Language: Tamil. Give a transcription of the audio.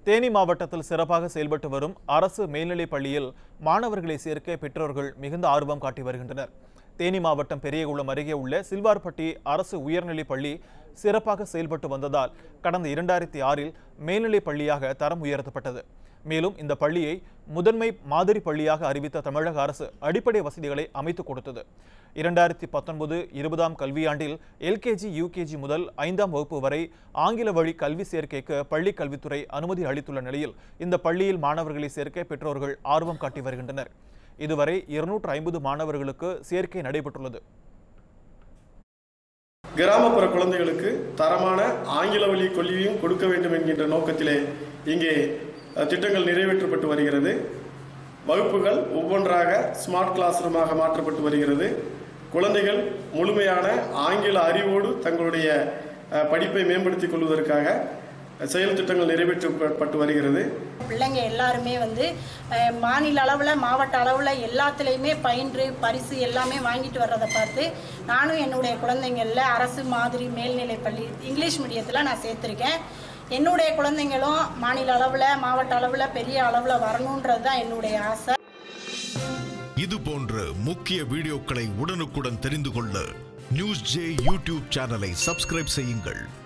தேனி மாவட்டத்தில் சிறப்பாக செயல்பட்டு வரும் அரசு மேல்நிலைப் பள்ளியில் மாணவர்களை சேர்க்க பெற்றோர்கள் மிகுந்த ஆர்வம் காட்டி வருகின்றனர் தேனி மாவட்டம் பெரியகுளம் அருகே உள்ள சில்வார்பட்டி அரசு உயர்நிலைப் பள்ளி சிறப்பாக செயல்பட்டு வந்ததால் கடந்த இரண்டாயிரத்தி ஆறில் மேல்நிலைப் பள்ளியாக தரம் உயர்த்தப்பட்டது மேலும் இந்த பள்ளியை முதன்மை மாதிரி பள்ளியாக அறிவித்த தமிழக அரசு அடிப்படை வசதிகளை அமைத்துக் கொடுத்தது இரண்டாயிரத்தி பத்தொன்பது இருபதாம் கல்வியாண்டில் எல்கேஜி யூகேஜி முதல் ஐந்தாம் வகுப்பு வரை ஆங்கில வழி கல்வி சேர்க்கைக்கு பள்ளி கல்வித்துறை அனுமதி அளித்துள்ள நிலையில் இந்த பள்ளியில் மாணவர்களை சேர்க்க பெற்றோர்கள் ஆர்வம் காட்டி வருகின்றனர் இதுவரை இருநூற்று ஐம்பது மாணவர்களுக்கு சேர்க்கை நடைபெற்றுள்ளது கிராமப்புற குழந்தைகளுக்கு தரமான ஆங்கில வழி கொல்லியையும் கொடுக்க வேண்டும் என்கின்ற நோக்கத்திலே இங்கே அஹ், திட்டங்கள் நிறைவேற்றப்பட்டு வருகிறது வகுப்புகள் ஒவ்வொன்றாக ஸ்மார்ட் கிளாஸ் ரூமாக மாற்றப்பட்டு வருகிறது குழந்தைகள் முழுமையான ஆங்கில அறிவோடு தங்களுடைய அஹ், படிப்பை மேம்படுத்திக் கொள்வதற்காக செயல் திட்டங்கள் நிறைவேற்றப்பட்டு வருகிறது பிள்ளைங்க எல்லாருமே வந்து அஹ், மாநில அளவில் மாவட்ட அளவில் எல்லாத்துலேயுமே பயின்று பரிசு எல்லாமே வாங்கிட்டு வர்றதை பார்த்து நானும் என்னுடைய குழந்தைங்களில் அரசு மாதிரி மேல்நிலைப் பள்ளி இங்கிலீஷ் மீடியத்தில் நான் சேர்த்துருக்கேன் என்னுடைய குழந்தைங்களும் மாநில அளவில் மாவட்ட அளவில் பெரிய அளவில் வரணுன்றது தான் என்னுடைய ஆசை இது போன்ற முக்கிய வீடியோக்களை உடனுக்குடன் தெரிந்து கொள்ள நியூஸ் ஜே யூடியூப் சேனலை சப்ஸ்கிரைப் செய்யுங்கள்